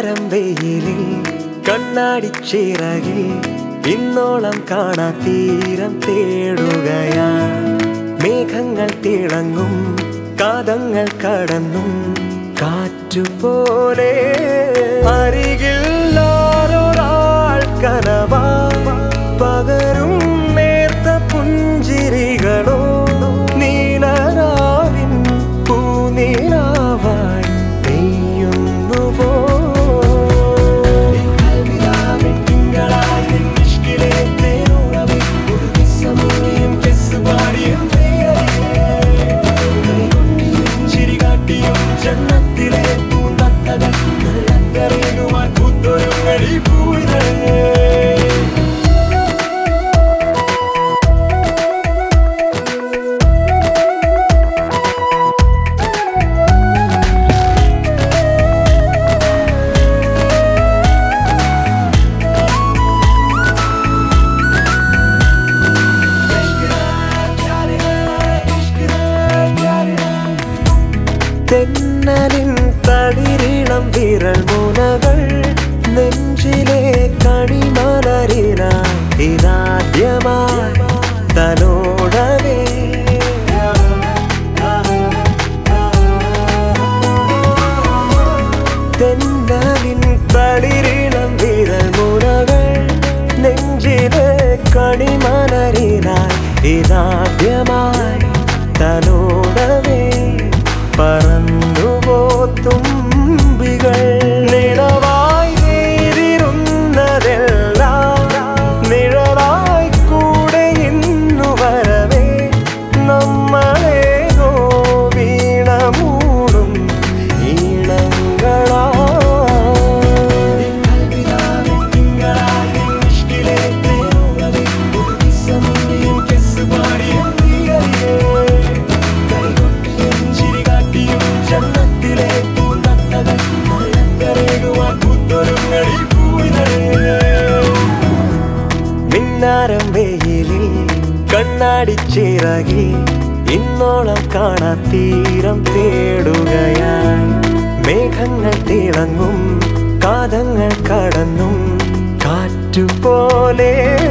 മിന്നാരം വെയിലിൽ കണ്ണാടിച്ചിറകിൽ ഇന്നോളം കാണാ തീരം തേടുകയാ മേഘങ്ങൾ തിളങ്ങും കാതങ്ങൾ കടന്നും കാറ്റുപോലെ അരികിൽ ആരൊരാൾ കനവാ പകരും നേർത്ത പുഞ്ചിരികളോ നീലരാവിൻ പൂനീലാവായി പെയ്യുന്നുവോ ജന്നത്തിലെ പൂന്തത്തകൾ നല്ലക്കരയുമായി പൂത്തൊരുങ്ങടി പൂവിതഴേ തെന്നലിൻ തളിരിളം വിരൽ മുനകൾ നെഞ്ചിലെ കണിമലരിന ഇതാദ്യമായി തലോടവേ തെന്നലിൻ തളിരിളം വിരൽ മുനകൾ നെഞ്ചിലെ കണിമലരിനായി ഇതാദ്യമായി തലോടവേ പറന്നുപോ തുമ്പികൾ നിലവായി നേരിരുന്നതെല്ലാം നിഴലായി കൂടെ ഇന്നു വരവേ നമ്മളെ വീണ മൂടും ഈണങ്ങളാ ജന്നത്തിലെ പൂന്തത്തകൾ നല്ലക്കരയുവാൻ പൂത്തൊരുങ്ങടി പൂവിതഴേ മിന്നാരം വെയിലിൽ കണ്ണാടിച്ചിറകിൽ ഇന്നോളം കാണാ തീരം തേടുകയായി മേഘങ്ങൾ തിളങ്ങും കാതങ്ങൾ കടന്നും കാറ്റുപോലെ